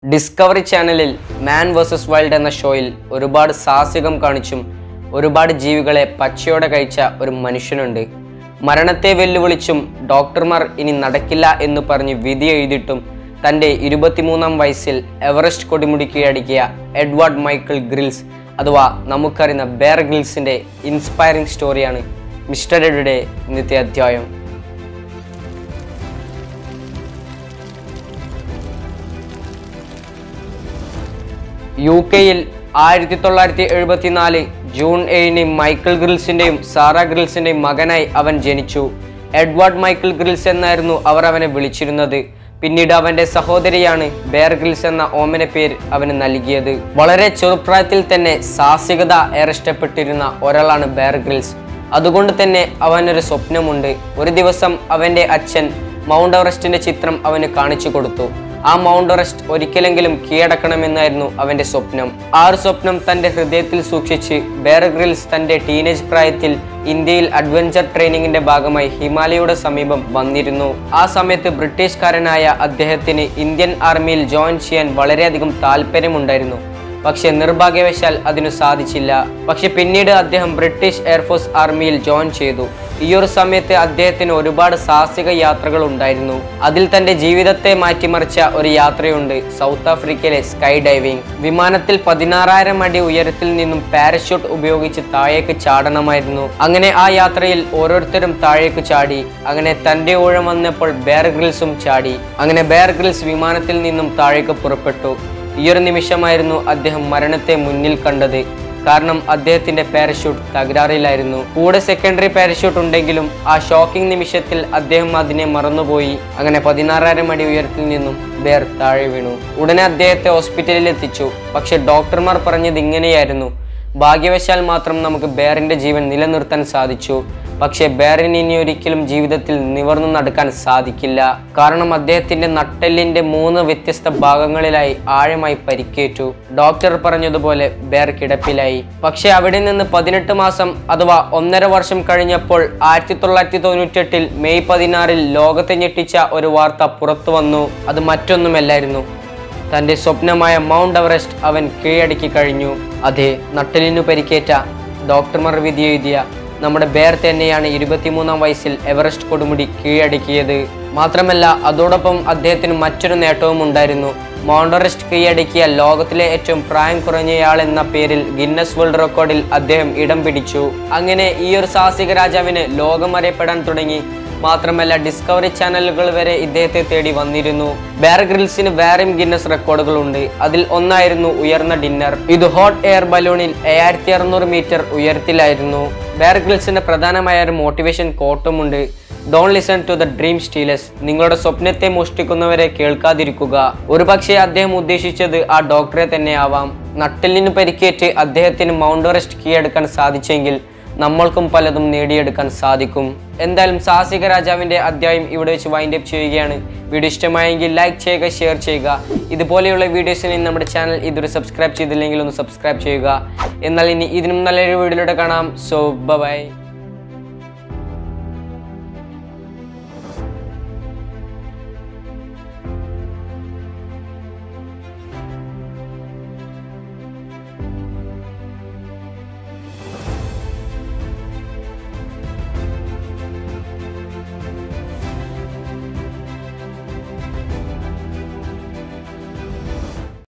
discovery ചാനലിൽ മാൻ versus wild എന്ന ഷോയിൽ ഒരുപാട് സാഹസികം കാണിച്ചും ഒരുപാട് ജീവികളെ പച്ചയോടെ കഴിച്ച ഒരു മനുഷ്യനുണ്ട് മരണത്തെ വെല്ലുവിളിച്ചും ഡോക്ടർമാർ ഇനി നടക്കില്ല എന്ന് പറഞ്ഞ് വിധി എഴുതിയിട്ടും തൻ്റെ ഇരുപത്തിമൂന്നാം വയസ്സിൽ എവറസ്റ്റ് കൊടിമുടി കീഴടക്കിയ എഡ്വാർഡ് മൈക്കിൾ ഗ്രിൽസ് അഥവാ നമുക്കറിയുന്ന ബെയർ ഗ്രിൽസിൻ്റെ ഇൻസ്പയറിംഗ് സ്റ്റോറിയാണ് മിസ്റ്റർ എഡുടെ ഇന്നത്തെ അധ്യായം യു കെയിൽ ആയിരത്തി തൊള്ളായിരത്തി എഴുപത്തിനാല് ജൂൺ ഏഴിന് മൈക്കിൾ ഗ്രിൽസിന്റെയും സാറ ഗ്രിൽസിന്റെയും മകനായി അവൻ ജനിച്ചു എഡ്വാർഡ് മൈക്കിൾ ഗ്രിൽസ് എന്നായിരുന്നു അവർ അവനെ വിളിച്ചിരുന്നത് പിന്നീട് അവന്റെ സഹോദരിയാണ് ബെയർ ഗ്രിൽസ് എന്ന ഓമന പേര് അവന് നൽകിയത് വളരെ ചെറുപ്രായത്തിൽ തന്നെ സാഹസികത ഏറെ ഇഷ്ടപ്പെട്ടിരുന്ന ഒരാളാണ് ബെയർ ഗ്രിൽസ് അതുകൊണ്ട് തന്നെ അവനൊരു സ്വപ്നമുണ്ട് ഒരു ദിവസം അവന്റെ അച്ഛൻ മൗണ്ട് എവറസ്റ്റിന്റെ ചിത്രം അവന് കാണിച്ചു കൊടുത്തു ആ മൗണ്ട് എവറസ്റ്റ് ഒരിക്കലെങ്കിലും കീഴടക്കണമെന്നായിരുന്നു അവന്റെ സ്വപ്നം ആ ഒരു സ്വപ്നം തന്റെ ഹൃദയത്തിൽ സൂക്ഷിച്ച് ബെയർ ഗ്രിൽസ് തന്റെ ടീനേജ് പ്രായത്തിൽ ഇന്ത്യയിൽ അഡ്വഞ്ചർ ട്രെയിനിങ്ങിന്റെ ഭാഗമായി ഹിമാലയയുടെ സമീപം വന്നിരുന്നു ആ സമയത്ത് ബ്രിട്ടീഷുകാരനായ അദ്ദേഹത്തിന് ഇന്ത്യൻ ആർമിയിൽ ജോയിൻ ചെയ്യാൻ വളരെയധികം താല്പര്യമുണ്ടായിരുന്നു പക്ഷെ നിർഭാഗ്യവശാൽ അതിനു സാധിച്ചില്ല പക്ഷെ പിന്നീട് അദ്ദേഹം ബ്രിട്ടീഷ് എയർഫോഴ്സ് ആർമിയിൽ ജോയിൻ ചെയ്തു ഈ ഒരു സമയത്ത് അദ്ദേഹത്തിന് ഒരുപാട് സാഹസിക യാത്രകൾ ഉണ്ടായിരുന്നു അതിൽ തന്റെ ജീവിതത്തെ മാറ്റിമറിച്ച ഒരു യാത്രയുണ്ട് സൗത്ത് ആഫ്രിക്കയിലെ സ്കൈ ഡൈവിംഗ് വിമാനത്തിൽ പതിനാറായിരം അടി ഉയരത്തിൽ നിന്നും പാരഷൂട്ട് ഉപയോഗിച്ച് താഴേക്ക് ചാടണമായിരുന്നു അങ്ങനെ ആ യാത്രയിൽ ഓരോരുത്തരും താഴേക്ക് ചാടി അങ്ങനെ തന്റെ ഊഴം വന്നപ്പോൾ ബെയർ ഗ്രിൽസും ചാടി അങ്ങനെ ബെയർ ഗ്രിൽസ് വിമാനത്തിൽ നിന്നും താഴേക്ക് പുറപ്പെട്ടു ഈ ഒരു നിമിഷമായിരുന്നു അദ്ദേഹം മരണത്തെ മുന്നിൽ കണ്ടത് കാരണം അദ്ദേഹത്തിന്റെ പാരഷൂട്ട് തകരാറിലായിരുന്നു കൂടെ സെക്കൻഡറി പാരഷൂട്ട് ഉണ്ടെങ്കിലും ആ ഷോക്കിംഗ് നിമിഷത്തിൽ അദ്ദേഹം അതിനെ മറന്നുപോയി അങ്ങനെ പതിനാറായിരം അടി ഉയരത്തിൽ നിന്നും ബെയർ താഴെ വീണു ഉടനെ അദ്ദേഹത്തെ ഹോസ്പിറ്റലിൽ എത്തിച്ചു പക്ഷെ ഡോക്ടർമാർ പറഞ്ഞത് ഇങ്ങനെയായിരുന്നു ഭാഗ്യവശാൽ മാത്രം നമുക്ക് ബെയറിന്റെ ജീവൻ നിലനിർത്താൻ സാധിച്ചു പക്ഷേ ബെയറിന് ഇനി ഒരിക്കലും ജീവിതത്തിൽ നിവർന്നു നടക്കാൻ സാധിക്കില്ല കാരണം അദ്ദേഹത്തിന്റെ നട്ടെല്ലിന്റെ മൂന്ന് വ്യത്യസ്ത ഭാഗങ്ങളിലായി ആഴമായി പരിക്കേറ്റു ഡോക്ടർ പറഞ്ഞതുപോലെ ബെയർ കിടപ്പിലായി പക്ഷെ അവിടെ നിന്ന് പതിനെട്ട് മാസം അഥവാ ഒന്നര വർഷം കഴിഞ്ഞപ്പോൾ ആയിരത്തി തൊള്ളായിരത്തി തൊണ്ണൂറ്റെട്ടിൽ മെയ് പതിനാറിൽ ലോകത്തെ ഞെട്ടിച്ച ഒരു വാർത്ത പുറത്തു വന്നു അത് മറ്റൊന്നുമല്ലായിരുന്നു തന്റെ സ്വപ്നമായ മൗണ്ട് എവറസ്റ്റ് അവൻ കീഴടക്കി കഴിഞ്ഞു അതെ നട്ടലിനു പരിക്കേറ്റ ഡോക്ടർമാർ വിധി എഴുതിയ നമ്മുടെ ബെയർ തന്നെയാണ് ഇരുപത്തിമൂന്നാം വയസ്സിൽ എവറസ്റ്റ് കൊടുമുടി കീഴടക്കിയത് മാത്രമല്ല അതോടൊപ്പം അദ്ദേഹത്തിന് മറ്റൊരു നേട്ടവും ഉണ്ടായിരുന്നു മൗണ്ട് എവറസ്റ്റ് കീഴടക്കിയ ലോകത്തിലെ ഏറ്റവും പ്രായം കുറഞ്ഞയാൾ എന്ന പേരിൽ ഗിന്നസ് വേൾഡ് റെക്കോർഡിൽ അദ്ദേഹം ഇടം പിടിച്ചു അങ്ങനെ ഈ ഒരു സാഹസിക രാജാവിന് ലോകം അറിയപ്പെടാൻ തുടങ്ങി മാത്രമല്ല ഡിസ്കവറി ചാനലുകൾ വരെ ഇദ്ദേഹത്തെ തേടി വന്നിരുന്നു ബെയർ ഗ്രിൽസിന് വേറെയും ഗിന്നസ് റെക്കോർഡുകൾ ഉണ്ട് അതിൽ ഒന്നായിരുന്നു ഉയർന്ന ഡിന്നർ ഇത് ഹോട്ട് എയർ ബലൂണിൽ ഏഴായിരത്തി അറുന്നൂറ് മീറ്റർ ഉയരത്തിലായിരുന്നു ബെയർ ഗ്രിൽസിന്റെ പ്രധാനമായ ഒരു മോട്ടിവേഷൻ കോട്ടുമുണ്ട് don't listen to the dream stealers നിങ്ങളുടെ സ്വപ്നത്തെ മോഷ്ടിക്കുന്നവരെ കേൾക്കാതിരിക്കുക ഒരുപക്ഷെ അദ്ദേഹം ഉദ്ദേശിച്ചത് ആ ഡോക്ടറെ തന്നെ ആവാം നട്ടെല്ലിന് പരിക്കേറ്റ് അദ്ദേഹത്തിന് മൗണ്ട് എവറസ്റ്റ് കീഴടക്കാൻ സാധിച്ചെങ്കിൽ നമ്മൾക്കും പലതും നേടിയെടുക്കാൻ സാധിക്കും എന്തായാലും സാഹസിക രാജാവിന്റെ അധ്യായം ഇവിടെ വെച്ച് വൈൻഡ് അപ്പ് ചെയ്യുകയാണ് വീഡിയോ ഇഷ്ടമായെങ്കിൽ ലൈക്ക് ചെയ്യുക ഷെയർ ചെയ്യുക ഇതുപോലെയുള്ള വീഡിയോസിന് നമ്മുടെ ചാനൽ ഇതുവരെ സബ്സ്ക്രൈബ് ചെയ്തില്ലെങ്കിൽ ഒന്ന് സബ്സ്ക്രൈബ് ചെയ്യുക എന്നാൽ ഇനി ഇതിനും നല്ലൊരു വീഡിയോയിലൂടെ കാണാം സോ ബൈ